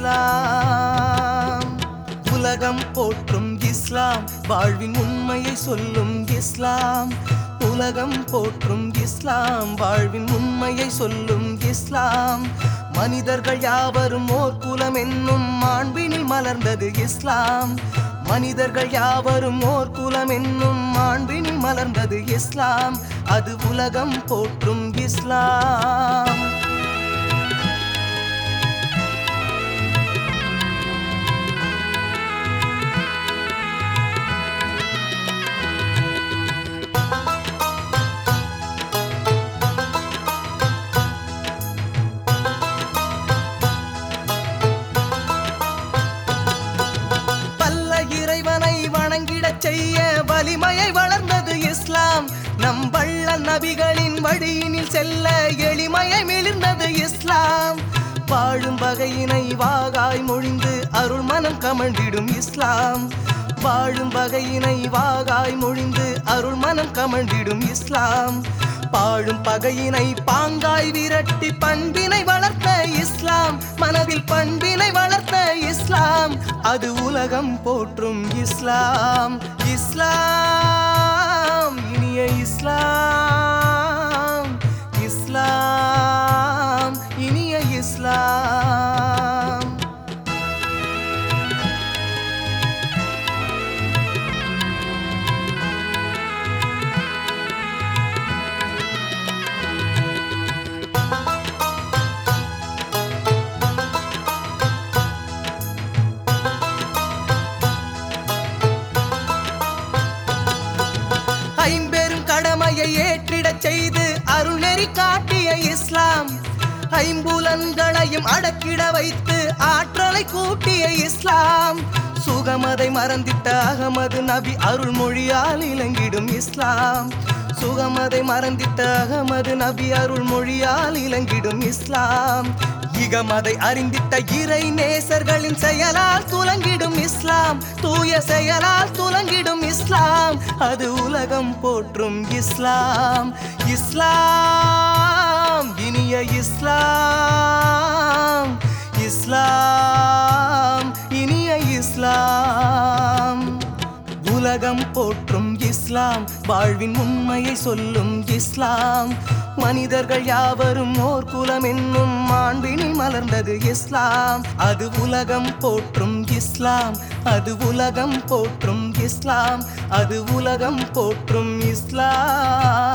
இஸ்லாம் உலகம் போற்றும் இஸ்லாம் வாழ்வின் உண்மையை சொல்லும் இஸ்லாம் உலகம் போற்றும் இஸ்லாம் வாழ்வின் உண்மையை சொல்லும் இஸ்லாம் மனிதர்கள் யாவரும் ஓர் குலம் என்னும் மாண்பினில் மலர்ந்தது இஸ்லாம் மனிதர்கள் யாவரும் ஓர் குலம் என்னும் மாண்பினில் மலர்ந்தது இஸ்லாம் அது உலகம் போற்றும் இஸ்லாம் வல்ல இறைவனை வணங்கிடச் செய்ய வலிமையை வளர்ந்தது இஸ்லாம் நம் வள்ள நபிகளின் வழியினில் செல்ல எளிமையை மிளிர்ந்தது இஸ்லாம் வாழும் வகையினை வாகாய் மொழிந்து அருள் மனம் கமழ்ந்திடும் இஸ்லாம் வாழும் வகையினை வாகாய் மொழிந்து அருள் மனம் கமழ்ந்திடும் இஸ்லாம் பாழும் பகையினை பாங்காய் விரட்டி பண்பினை வளர்த்த இஸ்லாம் மனதில் பண்பினை வளர்த்த இஸ்லாம் அது உலகம் போற்றும் இஸ்லாம் இஸ்லாம் இனிய இஸ்லாம் இஸ்லாம் இனிய இஸ்லாம் ஐம்பெரும் கடமையை ஏற்றிடச் செய்து அருள் நெறி காட்டிய இஸ்லாம் ஐம்புலன்களையும் அடக்கிட வைத்து ஆற்றலை கூட்டிய இஸ்லாம் சுகமதை மறந்திட்ட அகமது நபி அருள்மொழியால் இலங்கிடும் இஸ்லாம் சுகமதை மறந்திட்ட அகமது நபி அருள்மொழியால் இலங்கிடும் இஸ்லாம் இகமதை அறிந்திட்ட இறை நேசர்களின் செயலால் துலங்கிடும் இஸ்லாம் தூய செயலால் துலங்கிடும் இஸ்லாம் அது உலகம் போற்றும் இஸ்லாம் இஸ்லாம் இனிய இஸ்லாம் இஸ்லாம் இனிய இஸ்லாம் உலகம் போற்றும் இஸ்லாம் வாழ்வின் உண்மையை சொல்லும் இஸ்லாம் மனிதர்கள் யாவரும் ஓர் குலம் என்னும் மாண்பினில் மலர்ந்தது இஸ்லாம் அது உலகம் போற்றும் இஸ்லாம் அது உலகம் போற்றும் இஸ்லாம் அது உலகம் போற்றும் இஸ்லாம்